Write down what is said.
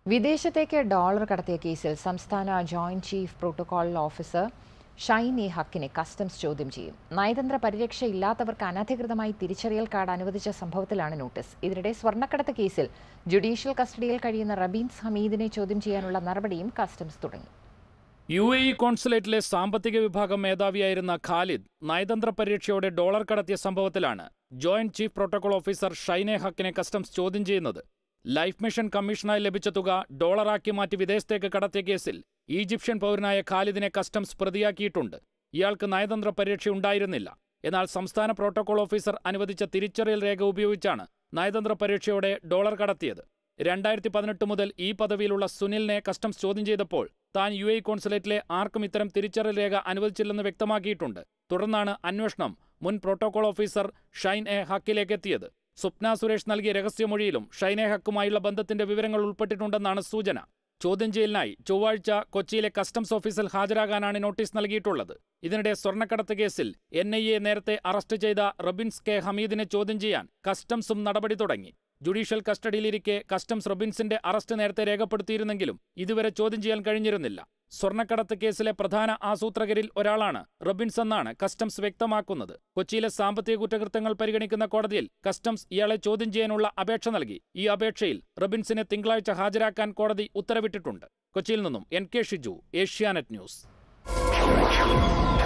വിദേശത്തേക്ക് ഡോളർ കടത്തിയ കേസിൽ സംസ്ഥാന joint chief protocol officer Shine A ഹക്കിനെ കസ്റ്റംസ് ചോദ്യം ചെയ്യും നയതന്ത്ര പരിരക്ഷയില്ലാത്തവർക്ക് അനധികൃതമായി തിരിച്ചറിയൽ കാർഡ് അനുവദിച്ച സംഭവത്തിലാണ് നോട്ടീസ് ഇതിനിടെ സ്വർണ്ണക്കടത്ത് കേസിൽ ജുഡീഷ്യൽ കസ്റ്റഡിയിൽ കഴിയുന്ന റബീൻസ് ഹമീദിനെ ചോദ്യം ചെയ്യാനുള്ള നടപടിയും കസ്റ്റംസ് തുടങ്ങി യു എ ഇ കോൺസുലേറ്റിലെ സാമ്പത്തിക വിഭാഗം മേധാവിയായിരുന്ന ഖാലിദ് നയതന്ത്ര പരീക്ഷയോടെ ഡോളർ കടത്തിയ സംഭവത്തിലാണ് ജോയിന്റ് ചീഫ് പ്രോട്ടോകോൾ ഓഫീസർ ഷൈനെ ഹക്കിനെ കസ്റ്റംസ് ചോദ്യം ചെയ്യുന്നത് ലൈഫ് മിഷൻ കമ്മീഷനായി ലഭിച്ച തുക ഡോളറാക്കി മാറ്റി വിദേശത്തേക്ക് കടത്തിയ കേസിൽ ഈജിപ്ഷ്യൻ പൗരനായ ഖാലിദിനെ കസ്റ്റംസ് പ്രതിയാക്കിയിട്ടുണ്ട് ഇയാൾക്ക് നയതന്ത്ര പരീക്ഷ ഉണ്ടായിരുന്നില്ല എന്നാൽ സംസ്ഥാന പ്രോട്ടോകോൾ ഓഫീസർ അനുവദിച്ച തിരിച്ചറിയൽ രേഖ ഉപയോഗിച്ചാണ് നയതന്ത്ര പരീക്ഷയോടെ ഡോളർ കടത്തിയത് രണ്ടായിരത്തി പതിനെട്ട് മുതൽ ഈ പദവിയിലുള്ള സുനിലിനെ കസ്റ്റംസ് ചോദ്യം ചെയ്തപ്പോൾ താൻ യു എ കോൺസുലേറ്റിലെ ആർക്കും ഇത്തരം തിരിച്ചറിയൽ രേഖ അനുവദിച്ചില്ലെന്ന് വ്യക്തമാക്കിയിട്ടുണ്ട് തുടർന്നാണ് അന്വേഷണം മുൻ പ്രോട്ടോകോൾ ഓഫീസർ ഷൈൻ എ ഹക്കിലേക്ക് എത്തിയത് സ്വപ്ന സുരേഷ് നൽകിയ രഹസ്യമൊഴിയിലും ഷൈൻ എ ഹക്കുമായുള്ള ബന്ധത്തിന്റെ വിവരങ്ങൾ ഉൾപ്പെട്ടിട്ടുണ്ടെന്നാണ് സൂചന ചോദ്യം ചെയ്യലിനായി ചൊവ്വാഴ്ച കൊച്ചിയിലെ കസ്റ്റംസ് ഓഫീസിൽ ഹാജരാകാനാണ് നോട്ടീസ് നൽകിയിട്ടുള്ളത് ഇതിനിടെ സ്വർണ്ണക്കടത്ത് കേസിൽ എൻ ഐ എ നേരത്തെ അറസ്റ്റ് ചെയ്ത റബിൻസ് കെ ഹമീദിനെ ചോദ്യം ചെയ്യാൻ കസ്റ്റംസും നടപടി തുടങ്ങി ജുഡീഷ്യൽ കസ്റ്റഡിയിലിരിക്കെ കസ്റ്റംസ് റബിൻസിന്റെ അറസ്റ്റ് നേരത്തെ രേഖപ്പെടുത്തിയിരുന്നെങ്കിലും ഇതുവരെ ചോദ്യം ചെയ്യാൻ കഴിഞ്ഞിരുന്നില്ല സ്വർണ്ണക്കടത്ത് കേസിലെ പ്രധാന ആസൂത്രകരിൽ ഒരാളാണ് റബിൻസ് എന്നാണ് കസ്റ്റംസ് വ്യക്തമാക്കുന്നത് കൊച്ചിയിലെ സാമ്പത്തിക കുറ്റകൃത്യങ്ങൾ പരിഗണിക്കുന്ന കോടതിയിൽ കസ്റ്റംസ് ഇയാളെ ചോദ്യം ചെയ്യാനുള്ള അപേക്ഷ നൽകി ഈ അപേക്ഷയിൽ റബിൻസിനെ തിങ്കളാഴ്ച ഹാജരാക്കാൻ കോടതി ഉത്തരവിട്ടിട്ടുണ്ട് കൊച്ചിയിൽ നിന്നും N K Shiju Asianet news